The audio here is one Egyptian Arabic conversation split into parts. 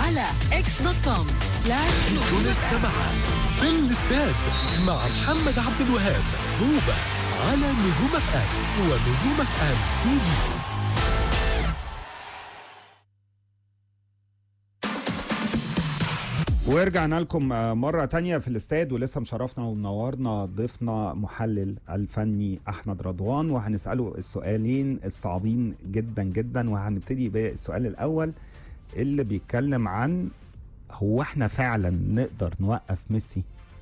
على اكس دوت كوم سلاش انتوا لسه معاه في الاستاد مع محمد عبد الوهاب هوبا على نجوم اف ام ونجوم اف ام تي في ورجعنا لكم مرة تانية في الاستاد ولسه مشرفنا ومنورنا ضيفنا محلل الفني أحمد رضوان وهنسأله السؤالين الصعبين جدا جدا وهنبتدي بالسؤال الأول اللي بيتكلم عن هو احنا فعلا نقدر نوقف ميسي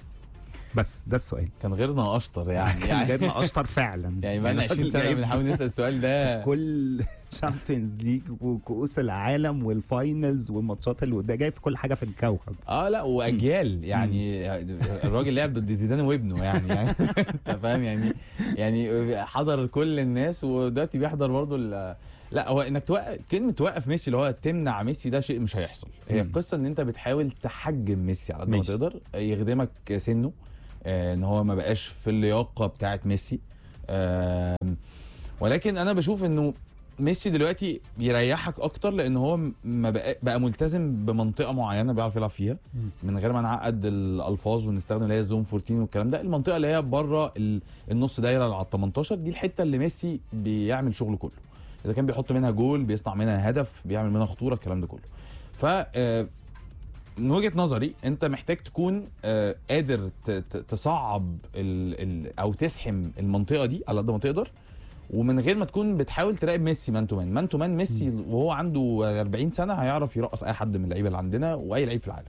بس ده السؤال كان غيرنا اشطر يعني كان يعني, جايبنا اشطر فعلا يعني بقى 20 سنه جايب بنحاول نسال السؤال ده كل تشامبيونز ليج وكؤوس العالم والفاينلز والماتشات اللي ده جاي في كل حاجه في الكوكب اه لا واجيال يعني الراجل لعب ضد زيدان وابنه يعني, يعني انت فاهم يعني يعني حضر كل الناس ودلوقتي بيحضر برضه ال- لا هو انك توقف كلمه توقف ميسي اللي هو تمنع ميسي ده شيء مش هيحصل هي مم. القصه ان انت بتحاول تحجم ميسي على قد ما ماشي. تقدر يخدمك سنه آه، ان هو ما بقاش في اللياقه بتاعت ميسي آم، ولكن انا بشوف انه ميسي دلوقتي يريحك اكتر لان هو م- ما بقى, بقى ملتزم بمنطقه معينه بيعرف يلعب فيها من غير ما نعقد الالفاظ ونستخدم اللي هي الزوم 14 والكلام ده المنطقه اللي هي بره ال- النص دايره اللي على ال 18 دي الحته اللي ميسي بيعمل شغله كله اذا كان بيحط منها جول بيصنع منها هدف بيعمل منها خطوره الكلام ده كله ف آه، من وجهه نظري انت محتاج تكون آه، قادر ت- ت- تصعب ال ال او تسحم المنطقه دي على قد ما تقدر ومن غير ما تكون بتحاول تراقب ميسي مان تو مان مان تو مان ميسي وهو عنده 40 سنه هيعرف يرقص اي حد من اللعيبه اللي عندنا واي لعيب في العالم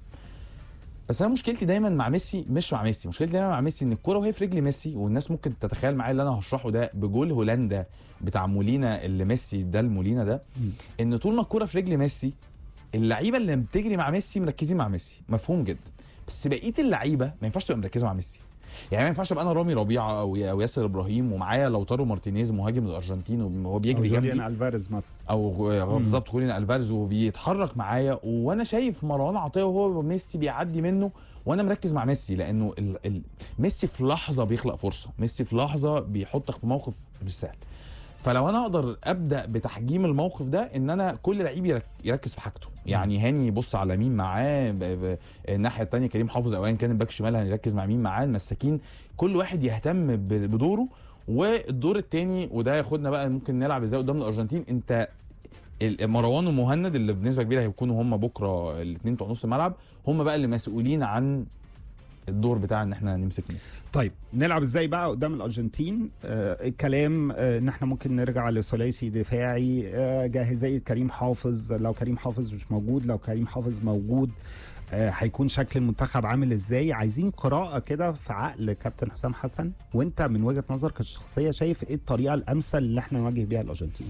بس انا مشكلتي دايما مع ميسي مش مع ميسي مشكلتي دايما مع ميسي ان الكوره وهي في رجل ميسي والناس ممكن تتخيل معايا اللي انا هشرحه ده بجول هولندا بتاع مولينا اللي ميسي ده المولينا ده ان طول ما الكوره في رجل ميسي اللعيبه اللي بتجري مع ميسي مركزين مع ميسي مفهوم جدا بس بقيه اللعيبه ما ينفعش تبقى مركزه مع ميسي يعني ما ينفعش ابقى انا رامي ربيعه او او ياسر ابراهيم ومعايا لوتارو مارتينيز مهاجم الارجنتين وهو بيجري جنبي جوليان الفاريز مثلا او غ- بالظبط خولين الفارز وبيتحرك معايا وانا شايف مروان عطيه وهو ميسي بيعدي منه وانا مركز مع ميسي لانه ال... ال... ميسي في لحظه بيخلق فرصه ميسي في لحظه بيحطك في موقف مش سهل فلو انا اقدر ابدا بتحجيم الموقف ده ان انا كل لعيب يرك... يركز في حاجته يعني هاني يبص على مين معاه ب... ب... الناحيه الثانيه كريم حافظ او ايا كان الباك شمال هيركز مع مين معاه المساكين كل واحد يهتم ب... بدوره والدور الثاني وده ياخدنا بقى ممكن نلعب ازاي قدام الارجنتين انت ال- مروان ومهند اللي بنسبه كبيره هيكونوا هم بكره الاثنين بتوع نص الملعب هم بقى اللي مسؤولين عن الدور بتاع ان احنا نمسك ميسي طيب نلعب ازاي بقى قدام الارجنتين آه الكلام آه ان احنا ممكن نرجع لثلاثي دفاعي آه جاهزيه كريم حافظ لو كريم حافظ مش موجود لو كريم حافظ موجود آه هيكون شكل المنتخب عامل ازاي عايزين قراءه كده في عقل كابتن حسام حسن وانت من وجهه نظرك الشخصيه شايف ايه الطريقه الامثل اللي احنا نواجه بيها الارجنتين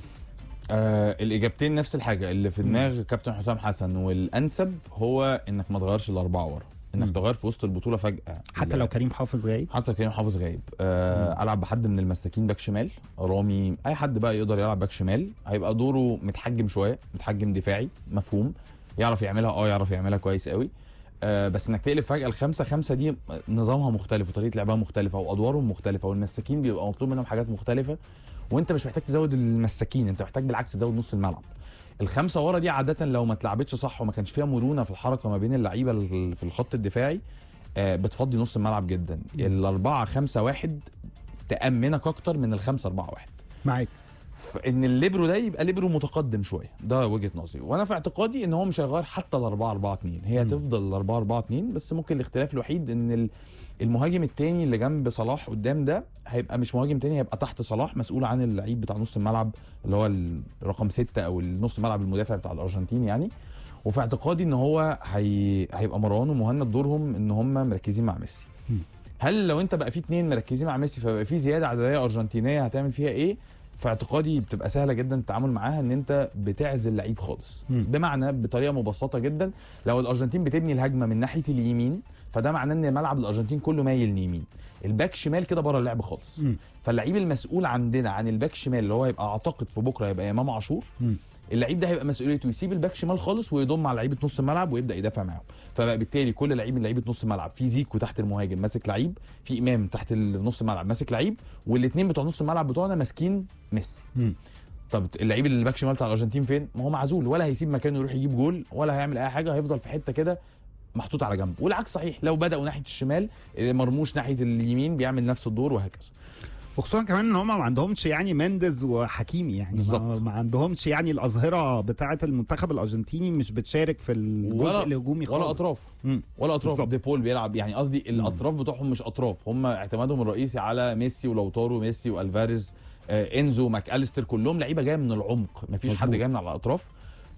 آه الاجابتين نفس الحاجه اللي في دماغ كابتن حسام حسن والانسب هو انك ما تغيرش الاربعه ورا انك مم. تغير في وسط البطوله فجاه حتى لو كريم حافظ غايب حتى كريم حافظ غايب آه العب بحد من المساكين باك شمال رامي اي حد بقى يقدر يلعب باك شمال هيبقى دوره متحجم شويه متحجم دفاعي مفهوم يعرف يعملها اه يعرف يعملها كويس قوي آه بس انك تقلب فجاه الخمسه خمسه دي نظامها مختلف وطريقه لعبها مختلفه وادوارهم مختلفه والمساكين بيبقى مطلوب منهم حاجات مختلفه وانت مش محتاج تزود المساكين انت محتاج بالعكس تزود نص الملعب الخمسه ورا دي عاده لو ما اتلعبتش صح وما كانش فيها مرونه في الحركه ما بين اللعيبه ال- في الخط الدفاعي آه، بتفضي نص الملعب جدا الأربعة خمسة واحد تأمنك أكتر من الخمسة أربعة واحد معاك فإن الليبرو ده يبقى ليبرو متقدم شوية ده وجهة نظري وأنا في اعتقادي إن هو مش هيغير حتى الأربعة أربعة اتنين هي هتفضل الأربعة أربعة اتنين بس ممكن الاختلاف الوحيد إن ال- المهاجم التاني اللي جنب صلاح قدام ده هيبقى مش مهاجم تاني هيبقى تحت صلاح مسؤول عن اللعيب بتاع نص الملعب اللي هو الرقم ستة أو النص ملعب المدافع بتاع الأرجنتين يعني وفي اعتقادي ان هو هي... هيبقى مروان ومهند دورهم ان هم مركزين مع ميسي هل لو انت بقى في اتنين مركزين مع ميسي فبقى في زياده عدديه ارجنتينيه هتعمل فيها ايه في اعتقادي بتبقى سهله جدا التعامل معاها ان انت بتعزل لعيب خالص مم. بمعنى بطريقه مبسطه جدا لو الارجنتين بتبني الهجمه من ناحيه اليمين فده معناه ان ملعب الارجنتين كله مايل يمين الباك شمال كده بره اللعب خالص مم. فاللعيب المسؤول عندنا عن الباك شمال اللي هو يبقى اعتقد في بكره يبقى امام عاشور مم. اللعيب ده هيبقى مسؤوليته يسيب الباك شمال خالص ويضم على لعيبه نص الملعب ويبدا يدافع معاهم فبقى بالتالي كل لعيب من لعيبه نص الملعب في زيكو تحت المهاجم ماسك لعيب في امام تحت ال- نص الملعب ماسك لعيب والاثنين بتوع نص الملعب بتوعنا ماسكين ميسي مم. طب اللعيب اللي باك شمال بتاع الارجنتين فين ما هو معزول ولا هيسيب مكانه يروح يجيب جول ولا هيعمل اي حاجه هيفضل في حته كده محطوط على جنب والعكس صحيح لو بداوا ناحيه الشمال مرموش ناحيه اليمين بيعمل نفس الدور وهكذا وخصوصا كمان ان هم ما عندهمش يعني مندز وحكيمي يعني ما, بالظبط. ما عندهمش يعني الاظهره بتاعه المنتخب الارجنتيني مش بتشارك في الجزء ولا- الهجومي ولا خالص. اطراف مم. ولا اطراف بالظبط. ديبول بيلعب يعني قصدي الاطراف بتوعهم مش اطراف هم اعتمادهم الرئيسي على ميسي ولوتارو ميسي والفاريز آه انزو ماك اليستر كلهم لعيبه جايه من العمق مفيش حد مظبوط. جاي من على الاطراف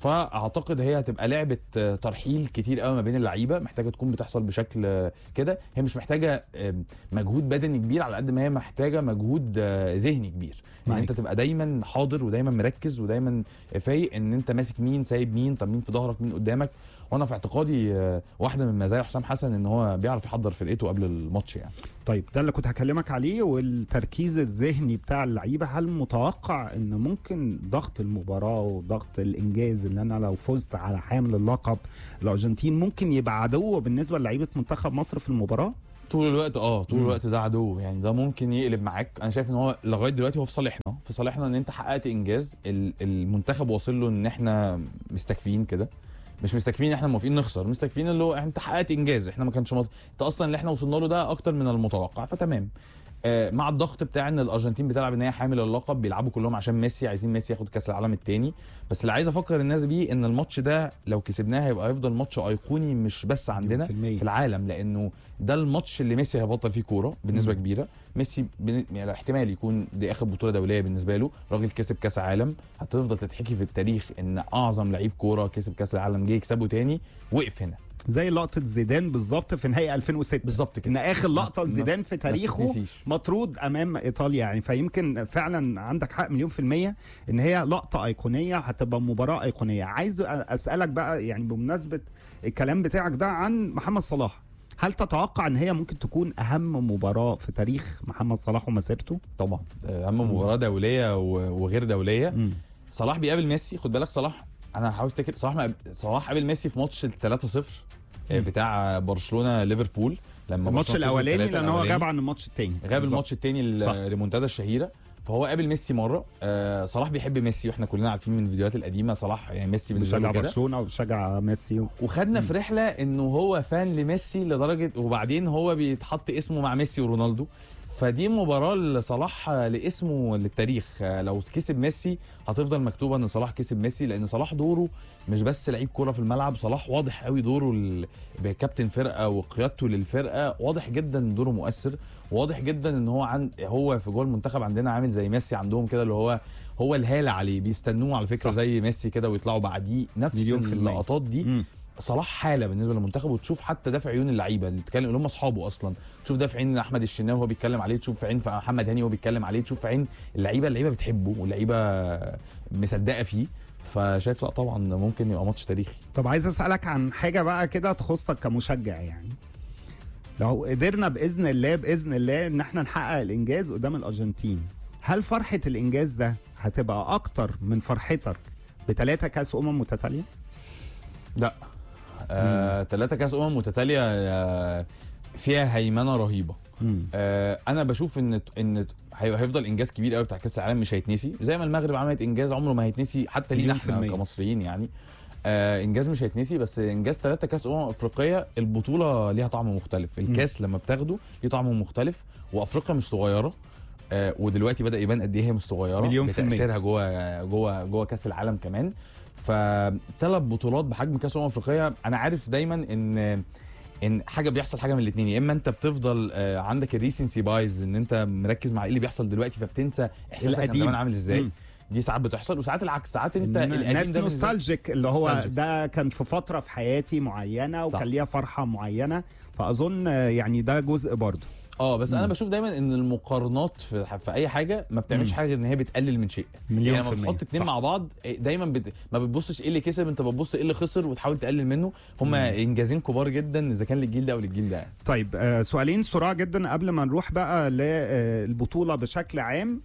فاعتقد هي هتبقى لعبه آه، ترحيل كتير قوي ما بين اللعيبه محتاجه تكون بتحصل بشكل آه، كده هي مش محتاجه آه، مجهود بدني كبير على قد ما هي محتاجه مجهود آه، ذهني كبير ان معاك. انت تبقى دايما حاضر ودايما مركز ودايما فايق ان انت ماسك مين سايب مين طب مين في ظهرك مين قدامك وانا في اعتقادي آه، واحده من مزايا حسام حسن ان هو بيعرف يحضر فرقته قبل الماتش يعني طيب ده اللي كنت هكلمك عليه والتركيز الذهني بتاع اللعيبه هل متوقع ان ممكن ضغط المباراه وضغط الانجاز اللي انا لو فزت على حامل اللقب الارجنتين ممكن يبقى عدو بالنسبه للعيبه منتخب مصر في المباراه؟ طول الوقت اه طول مم. الوقت ده عدو يعني ده ممكن يقلب معاك انا شايف ان هو لغايه دلوقتي هو في صالحنا في صالحنا ان انت حققت انجاز ال- المنتخب واصل له ان احنا مستكفين كده مش مستكفين احنا موافقين نخسر مستكفين اللي هو انت حققت انجاز احنا ما كانش مط... انت اصلا اللي احنا وصلنا له ده اكتر من المتوقع فتمام آه مع الضغط بتاع ان الارجنتين بتلعب ان هي حامل اللقب بيلعبوا كلهم عشان ميسي عايزين ميسي ياخد كاس العالم الثاني بس اللي عايز افكر الناس بيه ان الماتش ده لو كسبناه هيبقى هيفضل ماتش ايقوني مش بس عندنا في المية. في العالم لانه ده الماتش اللي ميسي هيبطل فيه كوره بنسبه مم. كبيره ميسي بن... يعني احتمال يكون دي اخر بطوله دوليه بالنسبه له راجل كسب كاس عالم هتفضل تتحكي في التاريخ ان اعظم لعيب كوره كسب كاس العالم جه يكسبه تاني وقف هنا زي لقطه زيدان بالظبط في نهائي 2006 بالظبط كده ان اخر لقطه ما- لزيدان في تاريخه تتنسيش. مطرود امام ايطاليا يعني فيمكن فعلا عندك حق مليون في الميه ان هي لقطه ايقونيه هتبقى مباراه ايقونيه عايز اسالك بقى يعني بمناسبه الكلام بتاعك ده عن محمد صلاح هل تتوقع ان هي ممكن تكون اهم مباراه في تاريخ محمد صلاح ومسيرته؟ طبعا اهم مباراه دوليه و- وغير دوليه مم. صلاح بيقابل ميسي خد بالك صلاح انا هحاول افتكر صلاح ما- صلاح قابل ميسي في ماتش ال 3-0 مم. بتاع برشلونه ليفربول لما الماتش برشلونة كسبت الاولاني 3 لان هو الأولاني. غاب عن الماتش الثاني غاب الماتش التاني صح. الريمونتادا الشهيره فهو قابل ميسي مره آه صلاح بيحب ميسي واحنا كلنا عارفين من الفيديوهات القديمه صلاح يعني ميسي بالنسبه بيشجع له كده برشلونه وبيشجع ميسي و... وخدنا في رحله انه هو فان لميسي لدرجه وبعدين هو بيتحط اسمه مع ميسي ورونالدو فدي مباراة لصلاح لاسمه للتاريخ لو كسب ميسي هتفضل مكتوبة ان صلاح كسب ميسي لان صلاح دوره مش بس لعيب كرة في الملعب صلاح واضح قوي دوره ال- بكابتن فرقة وقيادته للفرقة واضح جدا إن دوره مؤثر واضح جدا ان هو عن هو في جوه المنتخب عندنا عامل زي ميسي عندهم كده اللي هو هو الهالة عليه بيستنوه على فكرة صح. زي ميسي كده ويطلعوا بعديه نفس مليون في المية. اللقطات دي مم. صلاح حاله بالنسبه للمنتخب وتشوف حتى ده في عيون اللعيبه اللي بتتكلم اللي هم اصحابه اصلا تشوف ده في عين احمد الشناوي وهو بيتكلم عليه تشوف في عين محمد هاني وهو بيتكلم عليه تشوف في عين اللعيبه اللعيبه بتحبه واللعيبه مصدقه فيه فشايف لا طبعا ممكن يبقى ماتش تاريخي طب عايز اسالك عن حاجه بقى كده تخصك كمشجع يعني لو قدرنا باذن الله باذن الله ان احنا نحقق الانجاز قدام الارجنتين هل فرحه الانجاز ده هتبقى اكتر من فرحتك بثلاثه كاس امم متتاليه لا آه، ثلاثة كاس امم متتاليه آه، فيها هيمنه رهيبه آه، انا بشوف ان ان هي- هيفضل انجاز كبير قوي بتاع كاس العالم مش هيتنسي زي ما المغرب عملت انجاز عمره ما هيتنسي حتى لينا مليون في احنا المية. كمصريين يعني آه انجاز مش هيتنسي بس انجاز ثلاثة كاس امم افريقيه البطوله ليها طعم مختلف الكاس لما بتاخده ليه طعم مختلف وافريقيا مش صغيره آه ودلوقتي بدا يبان قد ايه هي مش صغيره مليون في المية. بتاثيرها جوه جوه جوه كاس العالم كمان فثلاث بطولات بحجم كاس امم افريقيه انا عارف دايما ان ان حاجه بيحصل حاجه من الاثنين يا اما انت بتفضل آه، عندك الريسنسي بايز ان انت مركز مع ايه اللي بيحصل دلوقتي فبتنسى احساسك كان القديم. زمان عامل ازاي مم. دي ساعات بتحصل وساعات العكس ساعات انت الناس القديم ده بالنسبة- نوستالجيك اللي هو نوستالجيك. ده كان في فتره في حياتي معينه صح. وكان ليها فرحه معينه فاظن آه، يعني ده جزء برضه اه بس انا بشوف دايما ان المقارنات في, في اي حاجه ما بتعملش مم. حاجه ان هي بتقلل من شيء مليون يعني في لما المية. بتحط اتنين صح. مع بعض إيه، دايما بت... ما بتبصش ايه اللي كسب انت بتبص ايه اللي خسر وتحاول تقلل منه هم انجازين كبار جدا اذا كان للجيل ده او للجيل ده يعني. طيب آه، سؤالين سرعة جدا قبل ما نروح بقى للبطولة بشكل عام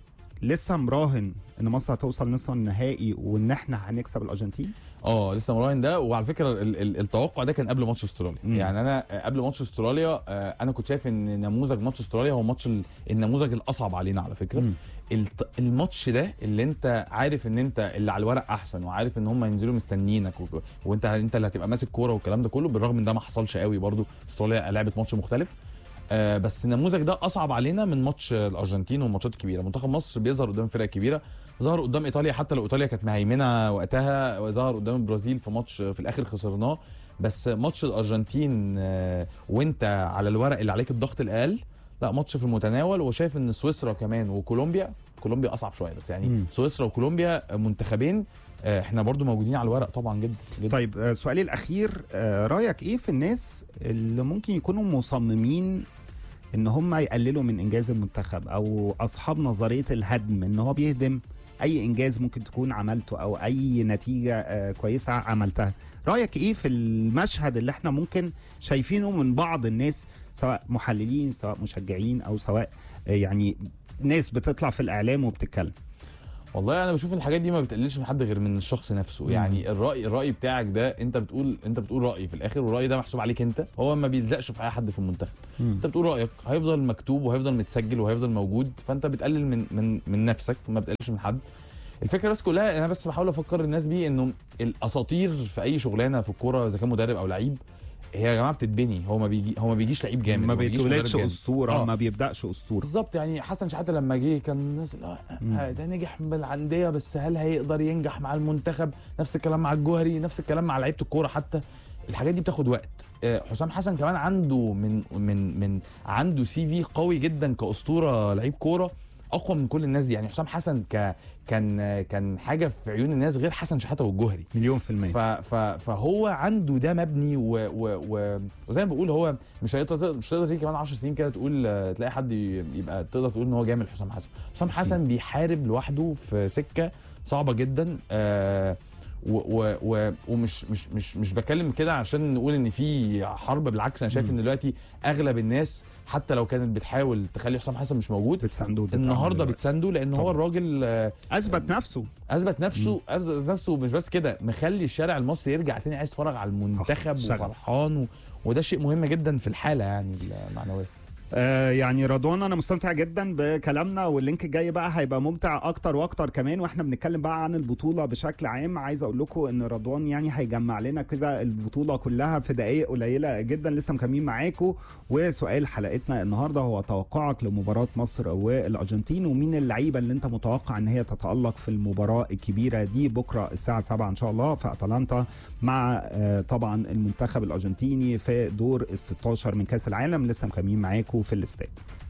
لسه مراهن ان مصر هتوصل نصف النهائي وان احنا هنكسب الارجنتين اه لسه مراهن ده وعلى فكره ال ال التوقع ده كان قبل ماتش استراليا مم. يعني انا آه، قبل ماتش استراليا آه، انا كنت شايف ان نموذج ماتش استراليا هو ماتش ال- النموذج الاصعب علينا على فكره مم. الت- الماتش ده اللي انت عارف ان انت اللي على الورق احسن وعارف ان هم ينزلوا مستنيينك و- وانت انت اللي هتبقى ماسك كوره والكلام ده كله بالرغم ان ده ما حصلش قوي برضو استراليا لعبت ماتش مختلف آه بس النموذج ده اصعب علينا من ماتش الارجنتين والماتشات الكبيره منتخب مصر بيظهر قدام فرق كبيره ظهر قدام ايطاليا حتى لو ايطاليا كانت مهيمنه وقتها وظهر قدام البرازيل في ماتش في الاخر خسرناه بس ماتش الارجنتين آه، وانت على الورق اللي عليك الضغط الاقل لا ماتش في المتناول وشايف ان سويسرا كمان وكولومبيا كولومبيا اصعب شويه بس يعني مم. سويسرا وكولومبيا منتخبين آه، احنا برضو موجودين على الورق طبعا جدا, جدا. طيب آه، سؤالي الاخير آه، رايك ايه في الناس اللي ممكن يكونوا مصممين ان هم يقللوا من انجاز المنتخب او اصحاب نظريه الهدم ان هو بيهدم اي انجاز ممكن تكون عملته او اي نتيجه آه، كويسه عملتها رايك ايه في المشهد اللي احنا ممكن شايفينه من بعض الناس سواء محللين سواء مشجعين او سواء آه، يعني ناس بتطلع في الاعلام وبتتكلم والله انا بشوف الحاجات دي ما بتقللش من حد غير من الشخص نفسه مم. يعني الراي الراي بتاعك ده انت بتقول انت بتقول راي في الاخر والراي ده محسوب عليك انت هو ما بيلزقش في اي حد في المنتخب انت بتقول رايك هيفضل مكتوب وهيفضل متسجل وهيفضل موجود فانت بتقلل من من من نفسك ما بتقللش من حد الفكره بس كلها انا بس بحاول افكر الناس بيه انه الاساطير في اي شغلانه في الكوره اذا كان مدرب او لعيب هي يا جماعه بتتبني هو ما بيجي هو ما بيجيش لعيب جامد ما هو بيجيش بيتولدش مدرب جامد. اسطوره آه. ما بيبداش اسطوره بالظبط يعني حسن شحاته لما جه كان الناس اللي هو آه، ده نجح بالانديه بس هل هيقدر ينجح مع المنتخب نفس الكلام مع الجوهري نفس الكلام مع لعيبه الكوره حتى الحاجات دي بتاخد وقت آه، حسام حسن كمان عنده من من من عنده سي في قوي جدا كاسطوره لعيب كوره اقوى من كل الناس دي يعني حسام حسن ك كان كان حاجه في عيون الناس غير حسن شحاته والجوهري مليون في المية ف ف فهو عنده ده مبني و و و وزي ما بقول هو مش هيقدر مش هتقدر تيجي كمان 10 سنين كده تقول آه، تلاقي حد ي- يبقى تقدر تقول ان هو جامل حسام حسن حسام حسن بيحارب لوحده في سكه صعبه جدا آه و و و ومش مش مش مش بتكلم كده عشان نقول ان في حرب بالعكس انا شايف ان دلوقتي اغلب الناس حتى لو كانت بتحاول تخلي حسام حسن مش موجود بتساندوه النهارده بتسانده لان هو طبعا. الراجل آه، اثبت نفسه اثبت نفسه اثبت نفسه مش بس كده مخلي الشارع المصري يرجع تاني عايز يتفرج على المنتخب شغف. وفرحان و... وده شيء مهم جدا في الحاله يعني المعنويه آه يعني رضوان انا مستمتع جدا بكلامنا واللينك الجاي بقى هيبقى ممتع اكتر واكتر كمان واحنا بنتكلم بقى عن البطوله بشكل عام عايز اقول لكم ان رضوان يعني هيجمع لنا كده البطوله كلها في دقائق قليله جدا لسه مكملين معاكم وسؤال حلقتنا النهارده هو توقعك لمباراه مصر والارجنتين ومين اللعيبه اللي انت متوقع ان هي تتالق في المباراه الكبيره دي بكره الساعه 7 ان شاء الله في اتلانتا مع آه طبعا المنتخب الارجنتيني في دور ال 16 من كاس العالم لسه مكملين معاكم في الاستاد